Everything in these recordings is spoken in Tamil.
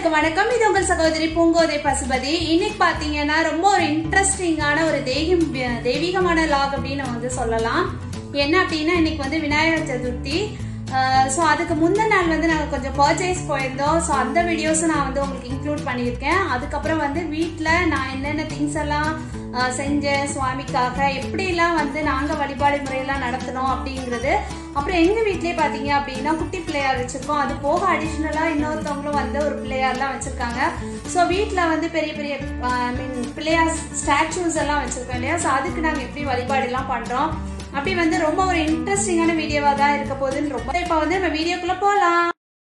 அனைவருக்கும் வணக்கம் இது உங்கள் சகோதரி பூங்கோதை பசுபதி இன்னைக்கு பாத்தீங்கன்னா ரொம்ப ஒரு இன்ட்ரெஸ்டிங்கான ஒரு தெய்வீம் தெய்வீகமான லாக் அப்படின்னு நம்ம வந்து சொல்லலாம் என்ன அப்படின்னா இன்னைக்கு வந்து விநாயகர் சதுர்த்தி ஸோ அதுக்கு முந்தின நாள் வந்து நாங்கள் கொஞ்சம் பர்ச்சேஸ் போயிருந்தோம் ஸோ அந்த வீடியோஸும் நான் வந்து உங்களுக்கு இன்க்ளூட் பண்ணியிருக்கேன் அதுக்கப்புறம் வந்து வீட்டில் நான் என்னென்ன திங்ஸ் எல்லாம் அஹ், செஞ்சேன் சுவாமிக்காக எப்படிலாம் வந்து நாங்கள் வழிபாடு முறையெல்லாம் நடத்தினோம் அப்படிங்கிறது அப்புறம் எங்கள் வீட்லேயே பார்த்தீங்க அப்படின்னா குட்டி பிள்ளையார் வச்சுருக்கோம் அது போக அடிஷ்னலாக இன்னொருத்தவங்களும் வந்து ஒரு பிள்ளையார்லாம் வச்சுருக்காங்க ஸோ வீட்டில் வந்து பெரிய பெரிய ஐ மீன் பிள்ளையார் ஸ்டாச்சூஸ் எல்லாம் வச்சுருக்கோம் இல்லையா ஸோ அதுக்கு நாங்கள் எப்படி வழிபாடுலாம் பண்ணுறோம் அப்படி வந்து ரொம்ப ஒரு இன்ட்ரெஸ்டிங்கான வீடியோவாக தான் இருக்க போகுதுன்னு ரொம்ப இப்போ வந்து நம்ம வீடியோக்குள்ளே போகலாம்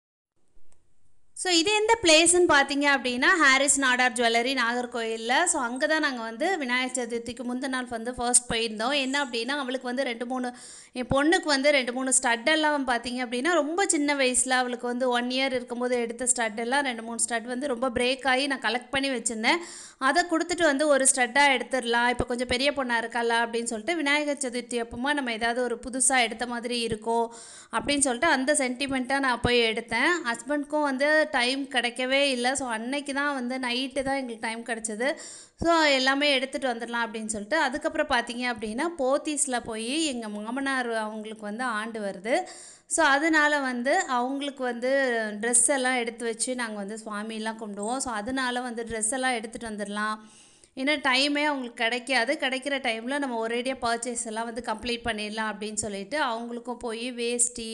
ஸோ இது எந்த பிளேஸ்ன்னு பார்த்தீங்க அப்படின்னா ஹாரிஸ் நாடார் ஜுவல்லரி நாகர்கோயிலில் ஸோ அங்கே தான் நாங்கள் வந்து விநாயகர் சதுர்த்திக்கு முந்தின நாள் வந்து ஃபர்ஸ்ட் போயிருந்தோம் என்ன அப்படின்னா அவளுக்கு வந்து ரெண்டு மூணு என் பொண்ணுக்கு வந்து ரெண்டு மூணு ஸ்டட் எல்லாம் பார்த்தீங்க அப்படின்னா ரொம்ப சின்ன வயசில் அவளுக்கு வந்து ஒன் இயர் இருக்கும்போது எடுத்த ஸ்டட் எல்லாம் ரெண்டு மூணு ஸ்டட் வந்து ரொம்ப பிரேக் ஆகி நான் கலெக்ட் பண்ணி வச்சுருந்தேன் அதை கொடுத்துட்டு வந்து ஒரு ஸ்டட்டாக எடுத்துடலாம் இப்போ கொஞ்சம் பெரிய பொண்ணாக இருக்காளா அப்படின்னு சொல்லிட்டு விநாயகர் சதுர்த்தி அப்பமா நம்ம ஏதாவது ஒரு புதுசாக எடுத்த மாதிரி இருக்கோ அப்படின்னு சொல்லிட்டு அந்த சென்டிமெண்ட்டாக நான் போய் எடுத்தேன் ஹஸ்பண்ட்க்கும் வந்து டைம் கிடைக்கவே இல்லை ஸோ அன்னைக்கு தான் வந்து நைட்டு தான் எங்களுக்கு டைம் கிடச்சிது ஸோ எல்லாமே எடுத்துகிட்டு வந்துடலாம் அப்படின்னு சொல்லிட்டு அதுக்கப்புறம் பார்த்தீங்க அப்படின்னா போத்தீஸில் போய் எங்கள் மாமனார் அவங்களுக்கு வந்து ஆண்டு வருது ஸோ அதனால வந்து அவங்களுக்கு வந்து ட்ரெஸ் எல்லாம் எடுத்து வச்சு நாங்கள் வந்து சுவாமியெல்லாம் கும்பிடுவோம் ஸோ அதனால வந்து ட்ரெஸ் எல்லாம் எடுத்துகிட்டு வந்துடலாம் ஏன்னா டைமே அவங்களுக்கு கிடைக்காது கிடைக்கிற டைமில் நம்ம ஒரேடியாக பர்ச்சேஸ் எல்லாம் வந்து கம்ப்ளீட் பண்ணிடலாம் அப்படின்னு சொல்லிட்டு அவங்களுக்கும் போய் வேஷ்டி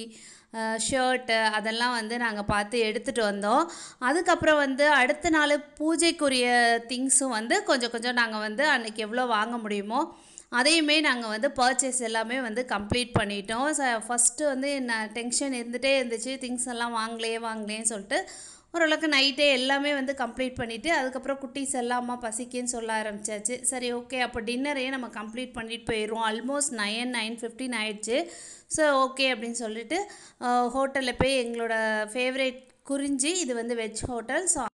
ஷர்ட்டு அதெல்லாம் வந்து நாங்கள் பார்த்து எடுத்துகிட்டு வந்தோம் அதுக்கப்புறம் வந்து அடுத்த நாள் பூஜைக்குரிய திங்ஸும் வந்து கொஞ்சம் கொஞ்சம் நாங்கள் வந்து அன்றைக்கி எவ்வளோ வாங்க முடியுமோ அதையுமே நாங்கள் வந்து பர்ச்சேஸ் எல்லாமே வந்து கம்ப்ளீட் பண்ணிட்டோம் ஸோ ஃபஸ்ட்டு வந்து நான் டென்ஷன் இருந்துகிட்டே இருந்துச்சு திங்ஸ் எல்லாம் வாங்கலையே வாங்கலையேன்னு சொல்லிட்டு ஓரளவுக்கு நைட்டே எல்லாமே வந்து கம்ப்ளீட் பண்ணிவிட்டு அதுக்கப்புறம் குட்டீஸ் எல்லாம் அம்மா பசிக்குன்னு சொல்ல ஆரம்பிச்சாச்சு சரி ஓகே அப்போ டின்னரையே நம்ம கம்ப்ளீட் பண்ணிட்டு போயிடுவோம் ஆல்மோஸ்ட் நைன் நைன் ஃபிஃப்டின் ஆயிடுச்சு ஸோ ஓகே அப்படின்னு சொல்லிட்டு ஹோட்டலில் போய் எங்களோட ஃபேவரேட் குறிஞ்சி இது வந்து வெஜ் ஹோட்டல் ஸோ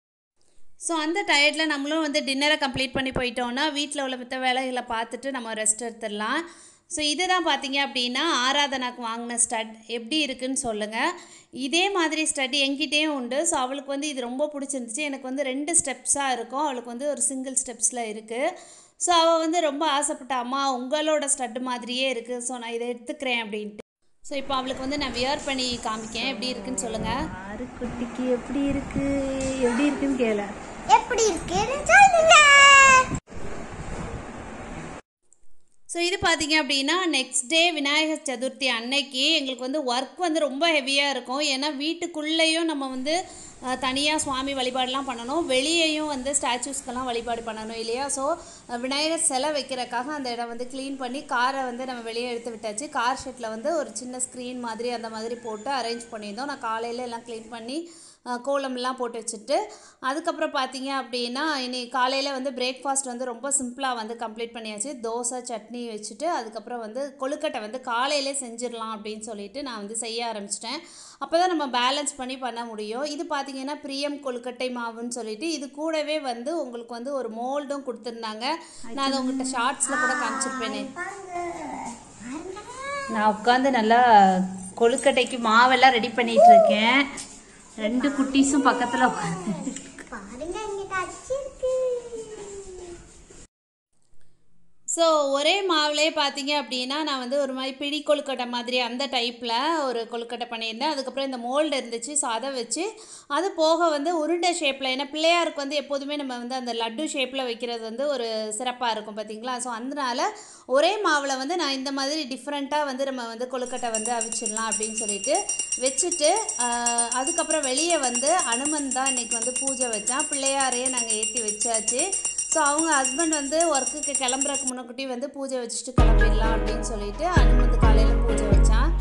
ஸோ அந்த டயர்டில் நம்மளும் வந்து டின்னரை கம்ப்ளீட் பண்ணி போயிட்டோம்னா வீட்டில் உள்ள மித்த வேலைகளை பார்த்துட்டு நம்ம ரெஸ்ட் எடுத்துடலாம் ஸோ இதை தான் பார்த்தீங்க அப்படின்னா ஆராதனாக்கு வாங்கின ஸ்டட் எப்படி இருக்குன்னு சொல்லுங்கள் இதே மாதிரி ஸ்டட் எங்கிட்டேயும் உண்டு ஸோ அவளுக்கு வந்து இது ரொம்ப பிடிச்சிருந்துச்சு எனக்கு வந்து ரெண்டு ஸ்டெப்ஸாக இருக்கும் அவளுக்கு வந்து ஒரு சிங்கிள் ஸ்டெப்ஸில் இருக்குது ஸோ அவள் வந்து ரொம்ப ஆசைப்பட்ட அம்மா உங்களோட ஸ்டட் மாதிரியே இருக்குது ஸோ நான் இதை எடுத்துக்கிறேன் அப்படின்ட்டு ஸோ இப்போ அவளுக்கு வந்து நான் வியர் பண்ணி காமிக்கேன் எப்படி இருக்குன்னு சொல்லுங்கள் ஆறு குட்டிக்கு எப்படி இருக்கு எப்படி இருக்குன்னு கேள எப்படி இருக்குன்னு சொல்லுங்க ஸோ இது பார்த்தீங்க அப்படின்னா நெக்ஸ்ட் டே விநாயகர் சதுர்த்தி அன்னைக்கு எங்களுக்கு வந்து ஒர்க் வந்து ரொம்ப ஹெவியாக இருக்கும் ஏன்னா வீட்டுக்குள்ளேயும் நம்ம வந்து தனியாக சுவாமி வழிபாடுலாம் பண்ணணும் வெளியேயும் வந்து ஸ்டாச்சூஸ்க்கெல்லாம் வழிபாடு பண்ணணும் இல்லையா ஸோ விநாயகர் சிலை வைக்கிறக்காக அந்த இடம் வந்து க்ளீன் பண்ணி காரை வந்து நம்ம வெளியே எடுத்து விட்டாச்சு கார் ஷெட்டில் வந்து ஒரு சின்ன ஸ்க்ரீன் மாதிரி அந்த மாதிரி போட்டு அரேஞ்ச் பண்ணியிருந்தோம் நான் காலையில் எல்லாம் க்ளீன் பண்ணி அஹ், கோலம்லாம் போட்டு வச்சுட்டு அதுக்கப்புறம் பார்த்தீங்க அப்படின்னா இனி காலையில் வந்து பிரேக்ஃபாஸ்ட் வந்து ரொம்ப சிம்பிளாக வந்து கம்ப்ளீட் பண்ணியாச்சு தோசை சட்னி வச்சுட்டு அதுக்கப்புறம் வந்து கொழுக்கட்டை வந்து காலையிலே செஞ்சிடலாம் அப்படின்னு சொல்லிட்டு நான் வந்து செய்ய ஆரம்பிச்சிட்டேன் அப்போ தான் நம்ம பேலன்ஸ் பண்ணி பண்ண முடியும் இது பார்த்தீங்கன்னா பிரியம் கொழுக்கட்டை மாவுன்னு சொல்லிட்டு இது கூடவே வந்து உங்களுக்கு வந்து ஒரு மோல்டும் கொடுத்துருந்தாங்க நான் அதை உங்கள்கிட்ட ஷார்ட்ஸில் கூட காமிச்சிருப்பேனே நான் உட்காந்து நல்லா கொழுக்கட்டைக்கு மாவெல்லாம் ரெடி பண்ணிட்டு இருக்கேன் ரெண்டு குட்டீஸும் பக்கத்துல உட்காந்து பாருங்க இங்க காட்சி இருக்கு ஸோ ஒரே மாவுலே பார்த்தீங்க அப்படின்னா நான் வந்து ஒரு மாதிரி பிடி கொழுக்கட்டை மாதிரி அந்த டைப்பில் ஒரு கொழுக்கட்டை பண்ணியிருந்தேன் அதுக்கப்புறம் இந்த மோல்டு இருந்துச்சு ஸோ அதை வச்சு அது போக வந்து உருண்டை ஷேப்பில் ஏன்னா பிள்ளையாருக்கு வந்து எப்போதுமே நம்ம வந்து அந்த லட்டு ஷேப்பில் வைக்கிறது வந்து ஒரு சிறப்பாக இருக்கும் பார்த்தீங்களா ஸோ அதனால ஒரே மாவில் வந்து நான் இந்த மாதிரி டிஃப்ரெண்ட்டாக வந்து நம்ம வந்து கொழுக்கட்டை வந்து அவிச்சிடலாம் அப்படின்னு சொல்லிட்டு வச்சுட்டு ஆஹ், அதுக்கப்புறம் வெளியே வந்து அனுமன் தான் இன்றைக்கி வந்து பூஜை வச்சான் பிள்ளையாரையே நாங்கள் ஏற்றி வச்சாச்சு ஸோ அவங்க ஹஸ்பண்ட் வந்து ஒர்க்குக்கு கிளம்புறதுக்கு முன்னக்கூட்டி வந்து பூஜை வச்சுட்டு கிளம்பிடலாம் அப்படின்னு சொல்லிட்டு அனுமந்து காலையில் பூஜை வச்சான்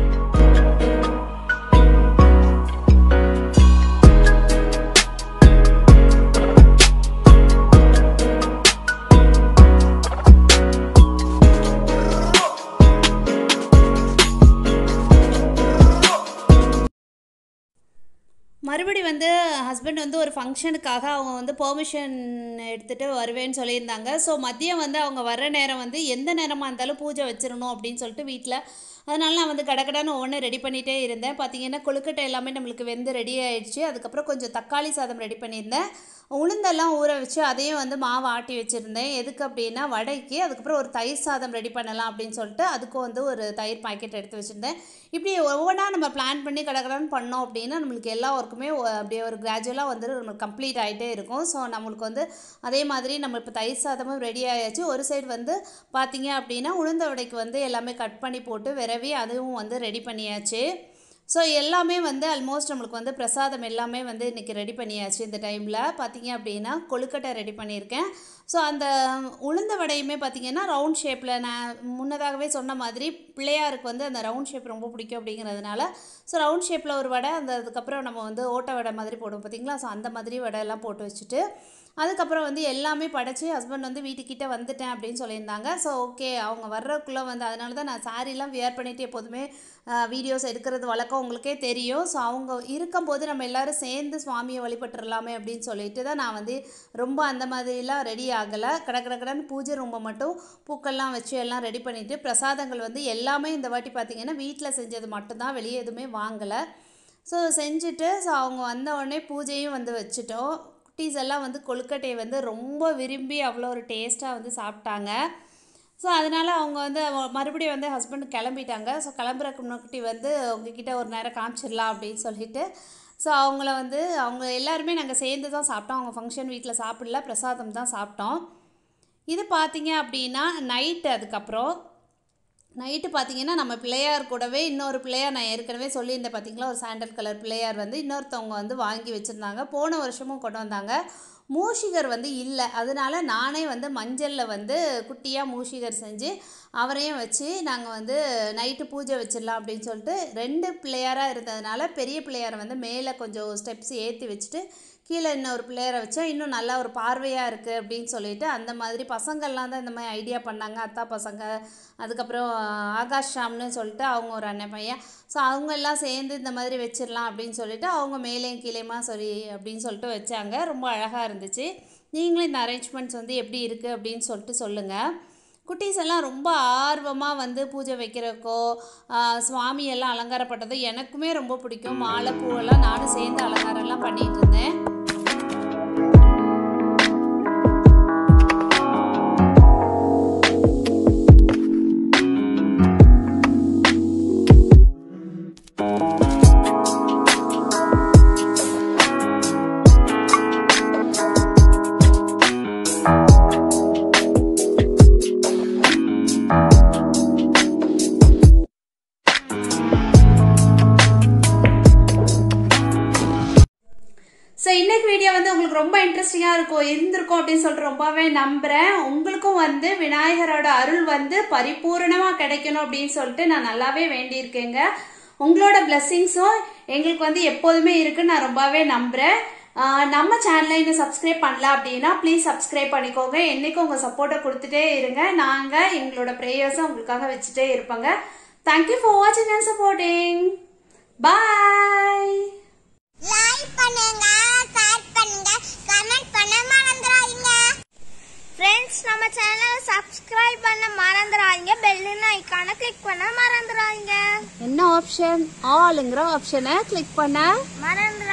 மறுபடி வந்து ஹஸ்பண்ட் வந்து ஒரு ஃபங்க்ஷனுக்காக அவங்க வந்து பெர்மிஷன் எடுத்துகிட்டு வருவேன்னு சொல்லியிருந்தாங்க ஸோ மதியம் வந்து அவங்க வர்ற நேரம் வந்து எந்த நேரமாக இருந்தாலும் பூஜை வச்சிடணும் அப்படின்னு சொல்லிட்டு வீட்டில் அதனால நான் வந்து கடகடான்னு ஒவ்வொன்று ரெடி பண்ணிகிட்டே இருந்தேன் பார்த்தீங்கன்னா கொழுக்கட்டை எல்லாமே நம்மளுக்கு வெந்து ரெடி ஆயிடுச்சு அதுக்கப்புறம் கொஞ்சம் தக்காளி சாதம் ரெடி பண்ணியிருந்தேன் உளுந்தெல்லாம் ஊற வச்சு அதையும் வந்து மாவு ஆட்டி வச்சுருந்தேன் எதுக்கு அப்படின்னா வடைக்கு அதுக்கப்புறம் ஒரு தயிர் சாதம் ரெடி பண்ணலாம் அப்படின்னு சொல்லிட்டு அதுக்கும் வந்து ஒரு தயிர் பாக்கெட் எடுத்து வச்சுருந்தேன் இப்படி ஒவ்வொன்றா நம்ம பிளான் பண்ணி கடகடான்னு பண்ணோம் அப்படின்னா நம்மளுக்கு எல்லா ஒர்க்குமே ஒ- அப்படியே ஒரு கிராஜுவலாக வந்து நம்மளுக்கு கம்ப்ளீட் ஆகிட்டே இருக்கும் ஸோ நம்மளுக்கு வந்து அதே மாதிரி நம்ம இப்போ தயிர் சாதமும் ரெடி ஆயாச்சு ஒரு சைடு வந்து பார்த்தீங்க அப்படின்னா உளுந்த வடைக்கு வந்து எல்லாமே கட் பண்ணி போட்டு விரவி அதுவும் வந்து ரெடி பண்ணியாச்சு ஸோ எல்லாமே வந்து ஆல்மோஸ்ட் நம்மளுக்கு வந்து பிரசாதம் எல்லாமே வந்து இன்றைக்கி ரெடி பண்ணியாச்சு இந்த டைமில் பார்த்தீங்க அப்படின்னா கொழுக்கட்டை ரெடி பண்ணியிருக்கேன் ஸோ அந்த உளுந்த வடையுமே பார்த்தீங்கன்னா ரவுண்ட் ஷேப்பில் நான் முன்னதாகவே சொன்ன மாதிரி பிள்ளையாருக்கு வந்து அந்த ரவுண்ட் ஷேப் ரொம்ப பிடிக்கும் அப்படிங்கிறதுனால ஸோ ரவுண்ட் ஷேப்பில் ஒரு வடை அந்த அதுக்கப்புறம் நம்ம வந்து ஓட்டை வடை மாதிரி போடுவோம் பார்த்தீங்களா ஸோ அந்த மாதிரி வடை எல்லாம் போட்டு வச்சுட்டு அதுக்கப்புறம் வந்து எல்லாமே படைச்சு ஹஸ்பண்ட் வந்து வீட்டுக்கிட்ட வந்துட்டேன் அப்படின்னு சொல்லியிருந்தாங்க ஸோ ஓகே அவங்க வர்றதுக்குள்ளே வந்து அதனால தான் நான் சாரீலாம் வியர் பண்ணிட்டு எப்போதுமே வீடியோஸ் எடுக்கிறது வழக்கம் உங்களுக்கே தெரியும் ஸோ அவங்க இருக்கும்போது நம்ம எல்லாரும் சேர்ந்து சுவாமியை வழிபட்டுறலாமே அப்படின்னு சொல்லிட்டு தான் நான் வந்து ரொம்ப அந்த மாதிரிலாம் ரெடி ஆகலை கட கட கடன்னு பூஜை ரூமை மட்டும் பூக்கள்லாம் வச்சு எல்லாம் ரெடி பண்ணிவிட்டு பிரசாதங்கள் வந்து எல்லாமே இந்த வாட்டி பார்த்திங்கன்னா வீட்டில் செஞ்சது மட்டும்தான் வெளியே எதுவுமே வாங்கலை ஸோ செஞ்சுட்டு ஸோ அவங்க வந்த உடனே பூஜையும் வந்து வச்சுட்டோம் குட்டீஸ் எல்லாம் வந்து கொழுக்கட்டையை வந்து ரொம்ப விரும்பி அவ்வளோ ஒரு டேஸ்ட்டாக வந்து சாப்பிட்டாங்க ஸோ அதனால் அவங்க வந்து அவ- மறுபடியும் வந்து ஹஸ்பண்ட் கிளம்பிட்டாங்க ஸோ கிளம்புறக்கு முன்னாடி வந்து உங்ககிட்ட ஒரு நேரம் காமிச்சிடலாம் அப்படின்னு சொல்லிட்டு ஸோ அவங்கள வந்து அவங்க எல்லாருமே நாங்கள் சேர்ந்து தான் சாப்பிட்டோம் அவங்க ஃபங்க்ஷன் வீட்டில் சாப்பிடல பிரசாதம் தான் சாப்பிட்டோம் இது பார்த்தீங்க அப்படின்னா நைட்டு அதுக்கப்புறம் நைட்டு பார்த்தீங்கன்னா நம்ம பிள்ளையார் கூடவே இன்னொரு பிள்ளையார் நான் ஏற்கனவே சொல்லியிருந்தேன் பார்த்தீங்களா ஒரு சாண்டல் கலர் பிள்ளையார் வந்து இன்னொருத்தவங்க வந்து வாங்கி வச்சுருந்தாங்க போன வருஷமும் கொண்டு வந்தாங்க மூஷிகர் வந்து இல்லை அதனால நானே வந்து மஞ்சளில் வந்து குட்டியாக மூஷிகர் செஞ்சு அவரையும் வச்சு நாங்கள் வந்து நைட்டு பூஜை வச்சிடலாம் அப்படின்னு சொல்லிட்டு ரெண்டு பிள்ளையாராக இருந்ததுனால பெரிய பிள்ளையாரை வந்து மேலே கொஞ்சம் ஸ்டெப்ஸ் ஏற்றி வச்சுட்டு கீழே இன்னொரு பிள்ளையரை வச்சா இன்னும் நல்லா ஒரு பார்வையாக இருக்குது அப்படின்னு சொல்லிட்டு அந்த மாதிரி பசங்கள்லாம் தான் இந்த மாதிரி ஐடியா பண்ணாங்க அத்தா பசங்க அதுக்கப்புறம் ஆகாஷ் ஷாம்னு சொல்லிட்டு அவங்க ஒரு அண்ணன் பையன் ஸோ அவங்க எல்லாம் சேர்ந்து இந்த மாதிரி வச்சிடலாம் அப்படின்னு சொல்லிட்டு அவங்க மேலேயும் கீழேயுமா சரி அப்படின்னு சொல்லிட்டு வச்சாங்க ரொம்ப அழகாக இருந்துச்சு நீங்களும் இந்த அரேஞ்ச்மெண்ட்ஸ் வந்து எப்படி இருக்குது அப்படின்னு சொல்லிட்டு சொல்லுங்கள் குட்டீஸ் எல்லாம் ரொம்ப ஆர்வமாக வந்து பூஜை வைக்கிறக்கோ ஆஹ் சுவாமி எல்லாம் அலங்காரப்பட்டது எனக்குமே ரொம்ப பிடிக்கும் மாலை பூவெல்லாம் நானும் சேர்ந்து அலங்காரம்லாம் பண்ணிட்டு இருந்தேன் ஸோ இன்னைக்கு வீடியோ வந்து உங்களுக்கு ரொம்ப இன்ட்ரெஸ்டிங்காக இருக்கும் இருந்திருக்கும் அப்படின்னு சொல்லிட்டு ரொம்பவே நம்புகிறேன் உங்களுக்கும் வந்து விநாயகரோட அருள் வந்து பரிபூரணமாக கிடைக்கணும் அப்படின்னு சொல்லிட்டு நான் நல்லாவே வேண்டியிருக்கேங்க உங்களோட பிளெஸ்ஸிங்ஸும் எங்களுக்கு வந்து எப்போதுமே இருக்குன்னு நான் ரொம்பவே நம்புகிறேன் ஆஹ் நம்ம சேனலை இன்னும் சப்ஸ்கிரைப் பண்ணல அப்படின்னா ப்ளீஸ் சப்ஸ்கிரைப் பண்ணிக்கோங்க என்னைக்கும் உங்கள் சப்போர்ட்டை கொடுத்துட்டே இருங்க நாங்கள் எங்களோட ப்ரேயர்ஸை உங்களுக்காக வச்சுட்டே இருப்போங்க தேங்க்யூ ஃபார் வாட்சிங் அண்ட் சப்போர்ட்டிங் பாய் லைக் பண்ணுங்க ஷேர் பண்ணுங்க கமெண்ட் பண்ண மறந்துடாதீங்க ஃப்ரெண்ட்ஸ் நம்ம சேனலை சப்ஸ்கிரைப் பண்ண மறந்துடாதீங்க பெல்லுன்னு ஐக்கானை கிளிக் பண்ண மறந்துடாதீங்க என்ன ஆப்ஷன் ஆளுங்கிற ஆப்ஷனை கிளிக் பண்ண மறந்துடாதீங்க